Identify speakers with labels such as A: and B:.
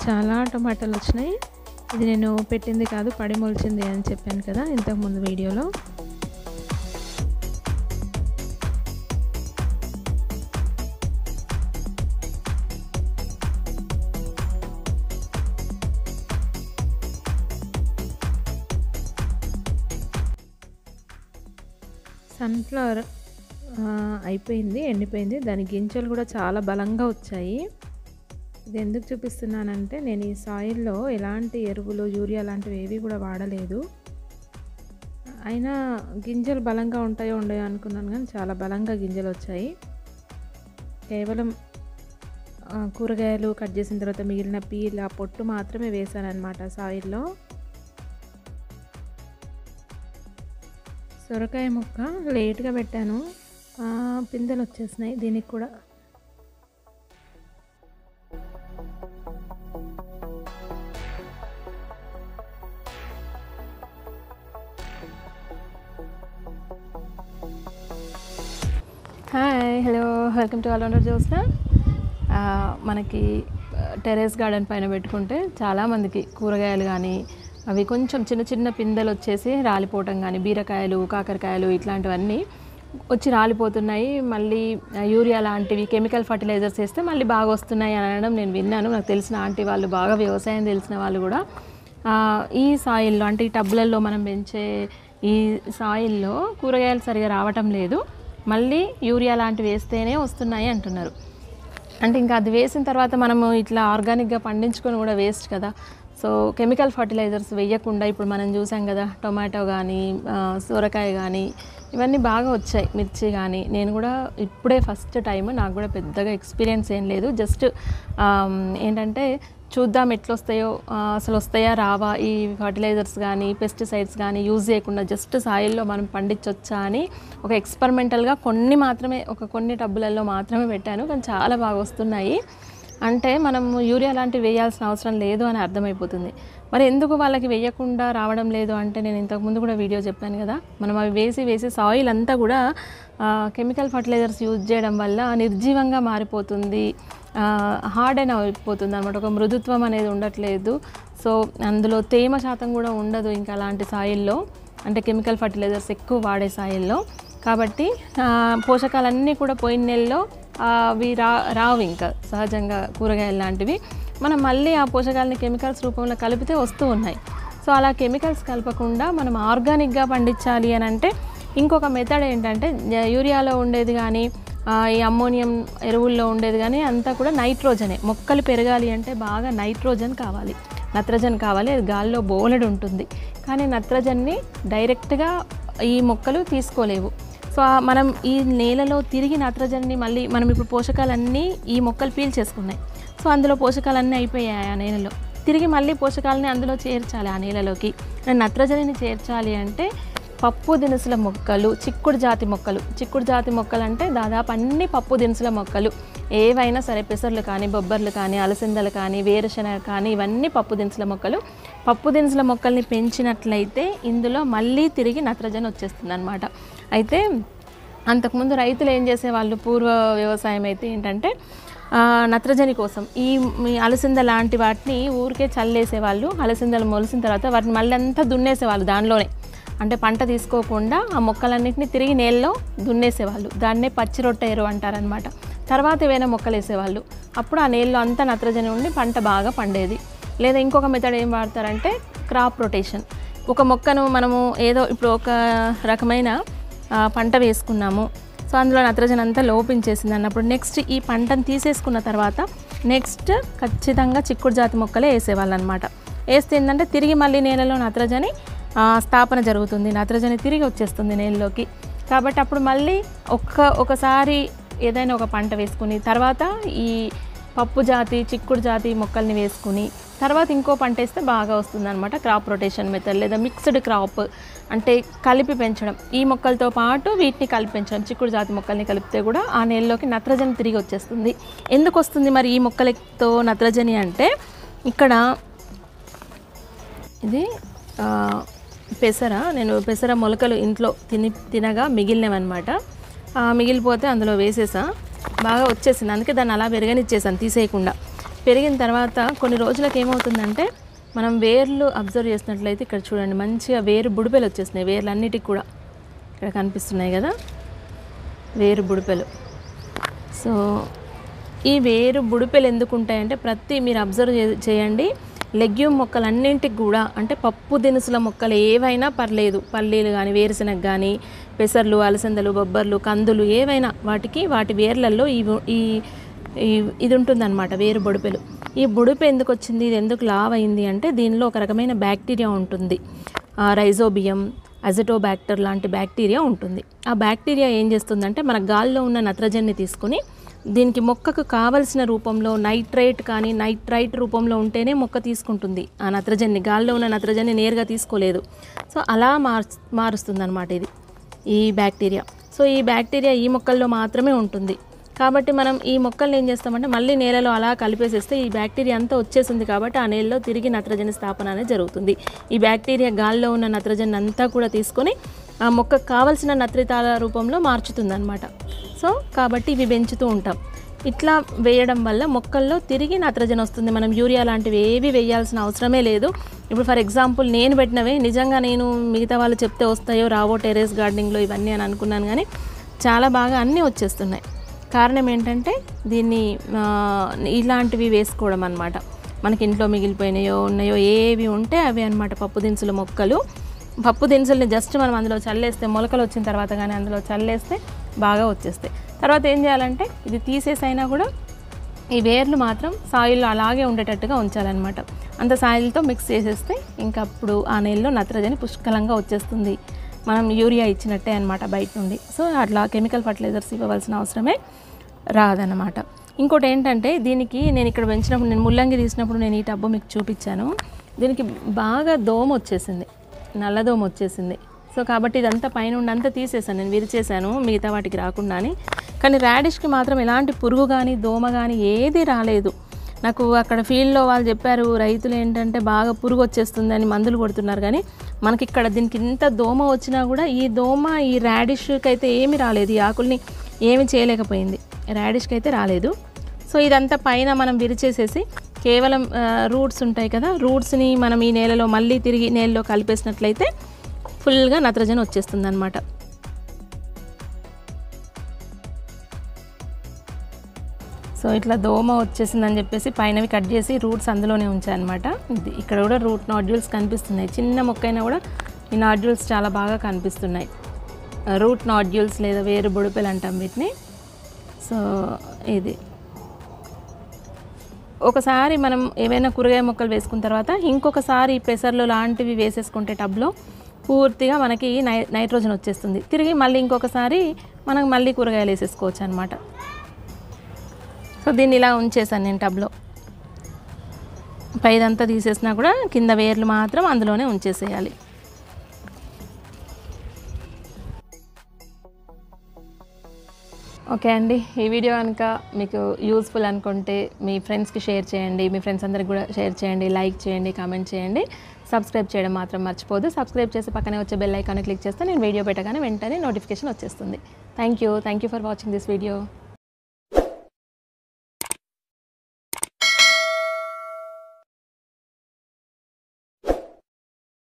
A: చాలా టమాటాలు వచ్చినాయి ఇది నేను పెట్టింది కాదు పడి మొలిచింది అని చెప్పాను కదా ఇంతకుముందు వీడియోలో సన్ఫ్లవర్ అయిపోయింది ఎండిపోయింది దాని గింజలు కూడా చాలా బలంగా వచ్చాయి ఇది ఎందుకు చూపిస్తున్నానంటే నేను ఈ సాయిల్లో ఎలాంటి ఎరువులు యూరియా లాంటివి ఏవి కూడా వాడలేదు అయినా గింజలు బలంగా ఉంటాయో ఉండయో అనుకున్నాను కానీ చాలా బలంగా గింజలు వచ్చాయి కేవలం కూరగాయలు కట్ చేసిన తర్వాత మిగిలిన పీల్ ఆ పొట్టు మాత్రమే వేసాను అనమాట సాయిల్లో సొరకాయ ముక్క లేట్గా పెట్టాను పిందెలు వచ్చేసినాయి దీనికి కూడా hi hello welcome to all owner Jyotsna మనకి టెరెస్ గార్డెన్ పైన పెట్టుకుంటే చాలామందికి కూరగాయలు కానీ అవి కొంచెం చిన్న చిన్న పిందెలు వచ్చేసి రాలిపోవటం కానీ బీరకాయలు కాకరకాయలు ఇట్లాంటివన్నీ వచ్చి రాలిపోతున్నాయి మళ్ళీ యూరియా లాంటివి కెమికల్ ఫర్టిలైజర్స్ వేస్తే మళ్ళీ బాగా వస్తున్నాయి అని అనడం నేను విన్నాను నాకు తెలిసిన ఆంటీ వాళ్ళు బాగా వ్యవసాయం తెలిసిన వాళ్ళు కూడా ఈ సాయిల్లో అంటే ఈ టబ్లలో మనం పెంచే ఈ సాయిల్లో కూరగాయలు సరిగా రావటం లేదు మళ్ళీ యూరియా లాంటివి వేస్తేనే వస్తున్నాయి అంటున్నారు అంటే ఇంకా అది వేసిన తర్వాత మనము ఇట్లా ఆర్గానిక్గా పండించుకొని కూడా వేస్ట్ కదా సో కెమికల్ ఫర్టిలైజర్స్ వేయకుండా ఇప్పుడు మనం చూసాం కదా టొమాటో కానీ సొరకాయ కానీ ఇవన్నీ బాగా వచ్చాయి మిర్చి కానీ నేను కూడా ఇప్పుడే ఫస్ట్ టైం నాకు కూడా పెద్దగా ఎక్స్పీరియన్స్ ఏం లేదు జస్ట్ ఏంటంటే చూద్దాం ఎట్లొస్తాయో అసలు వస్తాయా రావా ఈ ఫర్టిలైజర్స్ కానీ పెస్టిసైడ్స్ కానీ యూజ్ చేయకుండా జస్ట్ సాయిల్లో మనం పండించవచ్చా అని ఒక ఎక్స్పెరిమెంటల్గా కొన్ని మాత్రమే ఒక కొన్ని టబ్బులలో మాత్రమే పెట్టాను కానీ చాలా బాగా వస్తున్నాయి అంటే మనం యూరియా లాంటివి వేయాల్సిన అవసరం లేదు అని అర్థమైపోతుంది మరి ఎందుకు వాళ్ళకి వేయకుండా రావడం లేదు అంటే నేను ఇంతకుముందు కూడా వీడియో చెప్పాను కదా మనం అవి వేసి వేసి సాయిల్ అంతా కూడా కెమికల్ ఫర్టిలైజర్స్ యూజ్ చేయడం వల్ల నిర్జీవంగా మారిపోతుంది హార్డ్ అయిన అయిపోతుంది అనమాట ఒక మృదుత్వం అనేది ఉండట్లేదు సో అందులో తేమ శాతం కూడా ఉండదు ఇంకా అలాంటి సాయిల్లో అంటే కెమికల్ ఫర్టిలైజర్స్ ఎక్కువ వాడే సాయిల్లో కాబట్టి పోషకాలన్నీ కూడా పోయిన నెలలో అవి రా రావు ఇంకా సహజంగా కూరగాయలు లాంటివి మనం మళ్ళీ ఆ పోషకాలని కెమికల్స్ రూపంలో కలిపితే వస్తూ ఉన్నాయి సో అలా కెమికల్స్ కలపకుండా మనం ఆర్గానిక్గా పండించాలి అని అంటే ఇంకొక మెథడ్ ఏంటంటే యూరియాలో ఉండేది కానీ ఈ అమ్మోనియం ఎరువుల్లో ఉండేది కానీ అంతా కూడా నైట్రోజనే మొక్కలు పెరగాలి అంటే బాగా నైట్రోజన్ కావాలి నత్రజన్ కావాలి అది గాల్లో బోలెడు ఉంటుంది కానీ నత్రజన్ని డైరెక్ట్గా ఈ మొక్కలు తీసుకోలేవు సో మనం ఈ నేలలో తిరిగి నత్రజన్ని మళ్ళీ మనం ఇప్పుడు పోషకాలన్నీ ఈ మొక్కలు పీల్చేసుకున్నాయి సో అందులో పోషకాలన్నీ అయిపోయాయి ఆ నేలలో తిరిగి మళ్ళీ పోషకాలని అందులో చేర్చాలి ఆ నేలలోకి నత్రజనిని చేర్చాలి అంటే పప్పు దినుసుల మొక్కలు చిక్కుడు జాతి మొక్కలు చిక్కుడు జాతి మొక్కలు అంటే దాదాపు అన్ని పప్పు దినుసుల మొక్కలు ఏవైనా సరే పెసర్లు కానీ బొబ్బర్లు కానీ అలసిందలు కానీ వేరుశనగ కానీ ఇవన్నీ పప్పు దినుసుల మొక్కలు పప్పు దినుసుల మొక్కల్ని పెంచినట్లయితే ఇందులో మళ్ళీ తిరిగి నత్రజని వచ్చేస్తుంది అనమాట అయితే అంతకుముందు రైతులు ఏం చేసేవాళ్ళు పూర్వ వ్యవసాయం అయితే ఏంటంటే నత్రజని కోసం ఈ అలసింద లాంటి వాటిని ఊరికే చల్లేసేవాళ్ళు అలసిందలు మొలిసిన తర్వాత వాటిని మళ్ళీ అంతా దున్నేసేవాళ్ళు దానిలోనే అంటే పంట తీసుకోకుండా ఆ మొక్కలన్నింటినీ తిరిగి నేలలో దున్నేసేవాళ్ళు దాన్నే పచ్చి రొట్టె ఎరువు అంటారనమాట తర్వాత ఏవైనా మొక్కలు వేసేవాళ్ళు అప్పుడు ఆ నేలలో అంతా నత్రజని ఉండి పంట బాగా పండేది లేదా ఇంకొక మెథడ్ ఏం వాడతారంటే క్రాప్ రొటేషన్ ఒక మొక్కను మనము ఏదో ఇప్పుడు ఒక రకమైన పంట వేసుకున్నాము సో అందులో నత్రజని అంతా లోపించేసింది అన్నప్పుడు నెక్స్ట్ ఈ పంటను తీసేసుకున్న తర్వాత నెక్స్ట్ ఖచ్చితంగా చిక్కుడు జాతి మొక్కలే వేసేవాళ్ళు అనమాట వేస్తే ఏంటంటే తిరిగి మళ్ళీ నేలలో నత్రజని స్థాపన జరుగుతుంది నత్రజని తిరిగి వచ్చేస్తుంది నేలలోకి కాబట్టి అప్పుడు మళ్ళీ ఒక్క ఒకసారి ఏదైనా ఒక పంట వేసుకుని తర్వాత ఈ పప్పు జాతి చిక్కుడు జాతి మొక్కల్ని వేసుకుని తర్వాత ఇంకో పంట వేస్తే బాగా వస్తుంది అనమాట క్రాప్ రొటేషన్ మెథడ్ లేదా మిక్స్డ్ క్రాప్ అంటే కలిపి పెంచడం ఈ మొక్కలతో పాటు వీటిని కలిపి పెంచడం చిక్కుడు జాతి మొక్కల్ని కలిపితే కూడా ఆ నేలలోకి నత్రజని తిరిగి వచ్చేస్తుంది ఎందుకు వస్తుంది మరి ఈ మొక్కలతో నత్రజని అంటే ఇక్కడ ఇది పెసర నేను పెసర మొలకలు ఇంట్లో తిని తినగా మిగిలినవన్నమాట మిగిలిపోతే అందులో వేసేసా బాగా వచ్చేసింది అందుకే దాన్ని అలా పెరగనిచ్చేసాను తీసేయకుండా పెరిగిన తర్వాత కొన్ని రోజులకు ఏమవుతుందంటే మనం వేర్లు అబ్జర్వ్ చేసినట్లయితే ఇక్కడ చూడండి మంచిగా వేరు బుడిపెలు వచ్చేసినాయి వేర్లు అన్నిటికి కూడా ఇక్కడ కనిపిస్తున్నాయి కదా వేరు బుడిపెలు సో ఈ వేరు బుడిపెలు ఎందుకు ఉంటాయంటే ప్రతి మీరు అబ్జర్వ్ చే- చేయండి లెగ్యూమ్ మొక్కలన్నింటికి కూడా అంటే పప్పు దినుసుల మొక్కలు ఏవైనా పర్లేదు పల్లీలు కానీ వేరుశనగ కానీ పెసర్లు అలసందలు బొబ్బర్లు కందులు ఏవైనా వాటికి వాటి వేర్లలో ఈ వు- ఈ ఈ- ఇది ఉంటుందన్నమాట వేరు బొడిపెలు ఈ బొడిపె ఎందుకు వచ్చింది ఇది ఎందుకు లావ్ అయింది అంటే దీనిలో ఒక రకమైన బ్యాక్టీరియా ఉంటుంది ఆ రైజోబియం అజటోబ్యాక్టర్ లాంటి బ్యాక్టీరియా ఉంటుంది ఆ బ్యాక్టీరియా ఏం చేస్తుందంటే మన గాల్లో ఉన్న నత్రజన్ని తీసుకుని దీనికి మొక్కకు కావలసిన రూపంలో నైట్రేట్ కానీ నైట్రైట్ రూపంలో ఉంటేనే మొక్క తీసుకుంటుంది ఆ నత్రజన్ని గాల్లో ఉన్న నత్రజన్ని నేరుగా తీసుకోలేదు సో అలా మార్ మారుస్తుంది ఇది ఈ బ్యాక్టీరియా సో ఈ బ్యాక్టీరియా ఈ మొక్కల్లో మాత్రమే ఉంటుంది కాబట్టి మనం ఈ మొక్కల్ని ఏం చేస్తామంటే మళ్ళీ నేలలో అలా కలిపేసేస్తే ఈ బ్యాక్టీరియా అంతా వచ్చేసింది కాబట్టి ఆ నేలలో తిరిగి నత్రజని స్థాపన అనేది జరుగుతుంది ఈ బ్యాక్టీరియా గాల్లో ఉన్న నత్రజని అంతా కూడా తీసుకొని ఆ మొక్కకు కావలసిన నత్రితాల రూపంలో మార్చుతుంది అనమాట సో కాబట్టి ఇవి పెంచుతూ ఉంటాం ఇట్లా వేయడం వల్ల మొక్కల్లో తిరిగి నత్రజని వస్తుంది మనం యూరియా లాంటివి ఏవి వేయాల్సిన అవసరమే లేదు ఇప్పుడు ఫర్ ఎగ్జాంపుల్ నేను పెట్టినవే నిజంగా నేను మిగతా వాళ్ళు చెప్తే వస్తాయో రావో టెరెస్ గార్డెనింగ్లో ఇవన్నీ అని అనుకున్నాను కానీ చాలా బాగా అన్నీ వచ్చేస్తున్నాయి కారణం ఏంటంటే దీన్ని ఆ, ఇలాంటివి వేసుకోవడం అనమాట మనకి ఇంట్లో మిగిలిపోయినాయో ఉన్నాయో ఏవి ఉంటే అవి అన్నమాట పప్పు దినుసుల మొక్కలు పప్పు దినుసుల్ని జస్ట్ మనం అందులో చల్లేస్తే మొలకలు వచ్చిన తర్వాత కానీ అందులో చల్లేస్తే బాగా వచ్చేస్తాయి తర్వాత ఏం చేయాలంటే ఇది తీసేసైనా కూడా ఈ వేర్లు మాత్రం సాయిల్లో అలాగే ఉండేటట్టుగా ఉంచాలన్నమాట అంత సాయిల్తో మిక్స్ చేసేస్తే ఇంకా అప్పుడు ఆ నెలలో నత్రజని పుష్కలంగా వచ్చేస్తుంది మనం యూరియా ఇచ్చినట్టే అనమాట బయట నుండి సో అట్లా కెమికల్ ఫర్టిలైజర్స్ ఇవ్వవలసిన అవసరమే రాదన్నమాట ఇంకోటి ఏంటంటే దీనికి నేను ఇక్కడ పెంచినప్పుడు నేను ముల్లంగి తీసినప్పుడు నేను ఈ టబ్బు మీకు చూపించాను దీనికి బాగా దోమ వచ్చేసింది నల్లదోమ వచ్చేసింది సో కాబట్టి ఇదంతా పైన ఉండి అంతా తీసేసాను నేను విరిచేసాను మిగతా వాటికి రాకుండా అని కానీ రాడిష్కి మాత్రం ఎలాంటి పురుగు కానీ దోమ కానీ ఏది రాలేదు నాకు అక్కడ ఫీల్డ్లో వాళ్ళు చెప్పారు రైతులు ఏంటంటే బాగా పురుగు వచ్చేస్తుందని మందులు కొడుతున్నారు కానీ మనకి ఇక్కడ దీనికి ఇంత దోమ వచ్చినా కూడా ఈ దోమ ఈ రాడిష్కి అయితే ఏమీ రాలేదు ఈ ఆకుల్ని ఏమీ చేయలేకపోయింది రాడిష్కి అయితే రాలేదు సో ఇదంతా పైన మనం విరిచేసేసి కేవలం రూట్స్ ఉంటాయి కదా రూట్స్ని మనం ఈ నేలలో మళ్ళీ తిరిగి నేలలో కలిపేసినట్లయితే ఫుల్గా నత్రజని వచ్చేస్తుంది అనమాట సో ఇట్లా దోమ వచ్చేసిందని చెప్పేసి పైనవి కట్ చేసి రూట్స్ అందులోనే ఉంచాయన్నమాట ఇది ఇక్కడ కూడా రూట్ నాడ్యూల్స్ కనిపిస్తున్నాయి చిన్న మొక్క అయినా కూడా ఈ నాడ్యూల్స్ చాలా బాగా కనిపిస్తున్నాయి రూట్ నాడ్యూల్స్ లేదా వేరు బుడిపెలు అంటాం వీటిని సో ఇది ఒకసారి మనం ఏవైనా కూరగాయ మొక్కలు వేసుకున్న తర్వాత ఇంకొకసారి పెసర్లు లాంటివి వేసేసుకుంటే టబ్లో పూర్తిగా మనకి నై నైట్రోజన్ వచ్చేస్తుంది తిరిగి మళ్ళీ ఇంకొకసారి మనం మళ్ళీ కూరగాయలు వేసేసుకోవచ్చు అనమాట సో దీన్ని ఇలా ఉంచేసాను నేను టబ్లో పైదంతా తీసేసినా కూడా కింద వేర్లు మాత్రం అందులోనే ఉంచేసేయాలి ఓకే అండి ఈ వీడియో కనుక మీకు యూస్ఫుల్ అనుకుంటే మీ ఫ్రెండ్స్కి షేర్ చేయండి మీ ఫ్రెండ్స్ అందరికి కూడా షేర్ చేయండి లైక్ చేయండి కామెంట్ చేయండి సబ్స్క్రైబ్ చేయడం మాత్రం మర్చిపోదు సబ్స్క్రైబ్ చేసి పక్కనే వచ్చే బెల్ ఐకాన్ క్లిక్ చేస్తే నేను వీడియో పెట్టగానే వెంటనే నోటిఫికేషన్ వచ్చేస్తుంది thank you thank you for watching this video